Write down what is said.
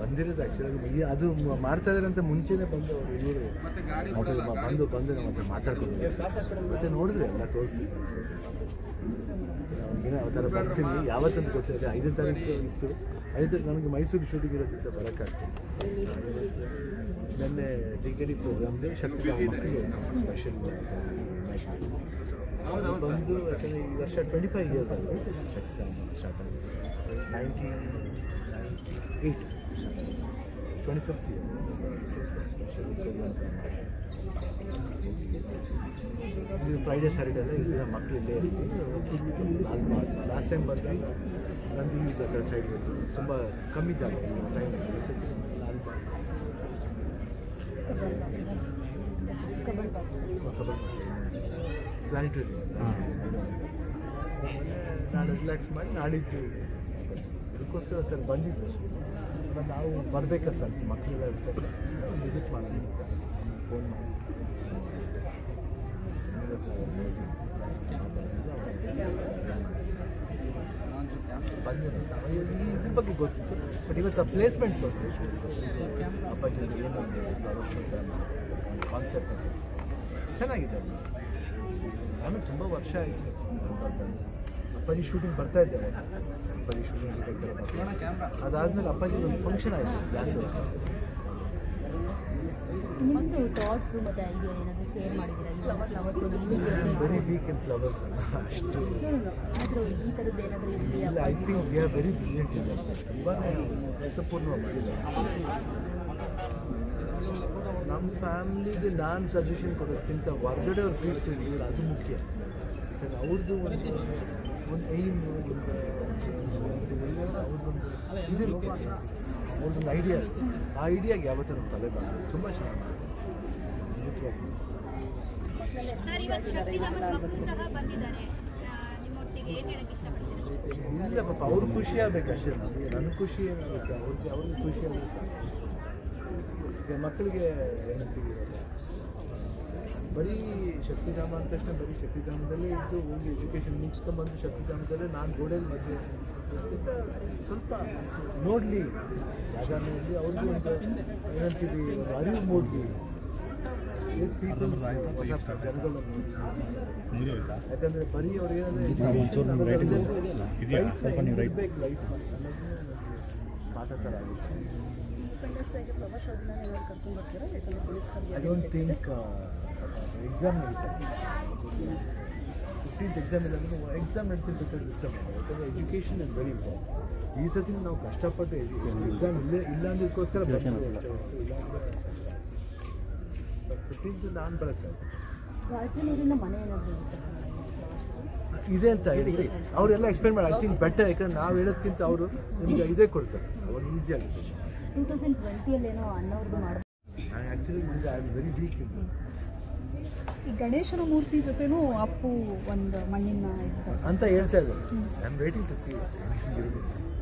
ಬಂದಿರೋದು ಆ್ಯಕ್ಚುಲಿ ಅದು ಮ- ಮಾಡ್ತಾ ಇದಾರೆ ಅಂತ ಮುಂಚೆನೇ ಬಂದು ಅವರು ಇವರು ಬಂದು ಬಂದು ನಮ್ಮ ಹತ್ರ ಮಾತಾಡ್ಕೊಂಡು ಮತ್ತೆ ನೋಡಿದ್ರೆ ಎಲ್ಲ ತೋರಿಸ್ತೀವಿ ಏನೋ ಆ ಥರ ಬರ್ತೀನಿ ಯಾವತ್ತಂತ ಗೊತ್ತಿಲ್ಲ ಐದನೇ ತಾರೀಕು ಇತ್ತು ಐದು ನನಗೆ ಮೈಸೂರು ಶೂಟಿಂಗ್ ಇರೋದ್ರಿಂದ ಬರೋಕ್ಕಾಗ್ತದೆ ನಿನ್ನೆ ಡಿ ಕೆ ಡಿ ಪ್ರೋಗ್ರಾಮ್ಗೆ ಶಕ್ತಿ ಮಕ್ಕಳಿಗೆ ಸ್ಪೆಷಲ್ ಬಂದು ಯಾಕಂದರೆ ಈ ವರ್ಷ ಟ್ವೆಂಟಿ ಫೈವ್ ಇಯರ್ಸ್ ಆಗಿದೆ ಶಕ್ತಿಧಾಮ ಸ್ಟಾರ್ಟ್ ಆಗಿದೆ nineteen eight twenty fifth year special program ಇದು ಫ್ರೈಡೇ ಸ್ಯಾಟರ್ಡೇ ಎಲ್ಲ ಇಲ್ಲಿನ ಮಕ್ಕಳು ಇಲ್ಲೇ ಲಾಸ್ಟ್ ಟೈಮ್ ಬಂದಾಗ ನಂದಿ ಹಿಲ್ಸ್ ಆ ಕಡೆ ಸೈಡ್ ತುಂಬ ಕಮ್ಮಿ ಜಾಗ ಟೈಮ್ ಇತ್ತು ಈ ಸತಿ ಲಾಲ್ಬಾಗ್ ಪ್ಲಾನಿಟೋರಿಯಂ ನಾನು ರಿಲ್ಯಾಕ್ಸ್ ಮಾಡಿ ನಾಡಿದ್ದು ಅದಕ್ಕೋಸ್ಕರ ಸರ್ ಬಂದಿದ್ದು ಮತ್ತು ನಾವು ಬರಬೇಕಂತ ಅನ್ಸಿ ಮಕ್ಕಳೆಲ್ಲ ಇರ್ತಾರೆ ವಿಸಿಟ್ ಮಾಡೋಣ ಫೋನ್ ಮಾಡಿ ಬಂದಿರೋ ಈ ಇದ್ರ ಬಗ್ಗೆ ಗೊತ್ತಿತ್ತು ಬಟ್ ಇವತ್ತು ಆ ಪ್ಲೇಸ್ಮೆಂಟ್ ತೋರಿಸ್ತು ಅಪ್ಪಾಜಿ ಏನು ಕಾನ್ಸೆಪ್ಟ್ ಅಂತ ಚೆನ್ನಾಗಿದೆ ಅದು ನಾನು ತುಂಬ ವರ್ಷ ಆಯಿತು ಅಪ್ಪಾಜಿ ಶೂಟಿಂಗ್ ಬರ್ತಾ ಇದ್ದೇವೆ ಅಪ್ಪಾಜಿ ಶೂಟಿಂಗ್ ಅದಾದಮೇಲೆ ಅಪ್ಪಾಜಿ ಒಂದು ಫಂಕ್ಷನ್ ಆಯಿತು ಜಾಸ್ತಿ ವರ್ಷ ನಿಮ್ಮದು ಥಾಟ್ಸ್ ಮತ್ತು ಐಡಿಯಾ ಏನಾದರೂ ಶೇರ್ ಮಾಡಿದ್ದೀರಾ ಅವತ್ತು ನಮಗೆ ವೆರಿ ವೀಕ್ ಇನ್ ಫ್ಲವರ್ಸ್ ಅಷ್ಟು ಆದರೂ ಈ ಥರದ್ದು ಏನಾದರೂ ಇದೆಯಾ ಇಲ್ಲ I think we are very brilliant ಇದೆ ತುಂಬಾ ಅರ್ಥಪೂರ್ಣ ಮಾಡಿದ್ದಾರೆ ನಮ್ಮ ಫ್ಯಾಮ್ಲಿಗೆ ನಾನು ಸಜೆಷನ್ ಕೊಡೋದಕ್ಕಿಂತ ಹೊರಗಡೆ ಅವ್ರು ಪ್ರೀತಿಸಿದ್ರು ಅದು ಮುಖ್ಯ ಯಾಕಂದ್ರೆ ಅವ್ರದ್ದು ಒಂದು ಒಂದು ಏಮ್ ಒಂದು ಅವ್ರದ್ದೊಂದು ಇದಿರುತ್ತೆ ಅವ್ರದ್ದೊಂದು ಐಡಿಯಾ ಇರುತ್ತೆ ಆ ಐಡಿಯಾಗೆ ಯಾವತ್ತೂ ನಮ್ಮ ತಲೆ ಬರೋದು ತುಂಬ ಚೆನ್ನಾಗಿ ನಿಜವಾಗ್ಲೂ. ಸರ್ ಇವತ್ತು ಶಕ್ತಿಧಾಮದ ಮಕ್ಕಳು ಸಹ ಬಂದಿದ್ದಾರೆ ಆ, ನಿಮ್ಮೊಟ್ಟಿಗೆ ಏನ್ ಹೇಳಕ್ ಇಷ್ಟಪಡ್ತೀರಾ ಇಲ್ಲ ಪಾಪ ಅವ್ರು ಖುಷಿ ಆಗ್ಬೇಕು ಅಷ್ಟೇ ನಮಗೆ ನನ್ನ ಖುಷಿ ಏನಾಗುತ್ತೆ ಅವ್ರಿಗೆ ಅವ್ರಿಗೆ ಖುಷಿ ಆದರೆ ಸಾಕು ಈಗ ಮಕ್ಕಳಿಗೆ ಏನಂತೀವಿ ಇವಾಗ ಬರೀ ಶಕ್ತಿಧಾಮ ಅಂದ ತಕ್ಷಣ ಬರೀ ಶಕ್ತಿಧಾಮದಲ್ಲೇ ಇದ್ದು ಹೋಗಿ ಎಜುಕೇಷನ್ ಮುಗಿಸ್ಕೊಂಬಂದು ಶಕ್ತಿಧಾಮದಲ್ಲೇ ನಾನು ಗೋಡೆಯಲ್ಲಿ ಮದುವೆ ಅಂತ ಸ್ವಲ್ಪ ನೋಡಲಿ ಜಾಗ ನೋಡಲಿ ಅವ್ರಿಗೂ ಒಂದು ಏನಂತೀವಿ ಒಂದು ಅರಿವು ಮೂಡಲಿ ಪೀಪಲ್ ಹೊಸ ಜನಗಳು ಯಾಕಂದ್ರೆ ಬರೀ ಅವ್ರಿಗೆ ಬೇಕು ಲೈಫ್ ಪಾಠ ಥರ ಆಗುತ್ತೆ ಐ ಡೋಂಟ್ ಥಿಂಕ್ ಎಕ್ಸಾಮ್ ನಡೀತಾರೆ ಫಿಫ್ಟೀನ್ತ್ ಎಕ್ಸಾಮ್ ಇಲ್ಲ ಎಕ್ಸಾಮ್ ನಡೀತಿರ್ಬೇಕಾದ್ರೆ ಡಿಸ್ಟರ್ಬ್ ಆಗುತ್ತೆ ಯಾಕಂದರೆ ಎಜುಕೇಷನ್ ಇಸ್ ವೆರಿ ಇಂಪಾರ್ಟೆಂಟ್ ಈ ಸತಿ ನಾವು ಕಷ್ಟಪಟ್ಟು ಎಕ್ಸಾಮ್ ಇಲ್ಲೇ ಇಲ್ಲ ಅಂದಕ್ಕೋಸ್ಕರ ಫಿಫ್ಟೀನ್ತ್ ನಾನು ಬರುತ್ತೆ ರಾತ್ರಿ ನೀರಿನ ಮನೆ ಏನಾದರೂ ಇರುತ್ತೆ ಇದೆ ಅಂತ ಹೇಳಿ ಅವರೆಲ್ಲ ಎಕ್ಸ್ಪ್ಲೇನ್ ಮಾಡಿ ಐ ಥಿಂಕ್ ಬೆಟರ್ ಯಾಕಂದ್ರೆ ನಾವು ಹೇಳೋದಕ್ಕಿಂತ ಅವರು ನಿಮಗೆ ಇದೇ ಕೊಡ್ತಾರೆ ಅವಾಗ ಈಸಿ ಆಗುತ್ತೆ ಟೂ ತೌಸಂಡ್ ಟ್ವೆಂಟಿಯಲ್ಲಿ ಏನೋ ಅಣ್ಣವ್ರದ್ದು ಮಾಡಿ ನಾನು ಆ್ಯಕ್ಚುಲಿ ನಿಮಗೆ I am very weak in this ಈ ಗಣೇಶನ ಮೂರ್ತಿ ಜೊತೆನೂ ಅಪ್ಪು ಒಂದು ಮಣ್ಣಿನ ಇದ್ದಾರೆ ಅಂತ ಹೇಳ್ತಾ ಇದ್ದಾರೆ I am waiting to C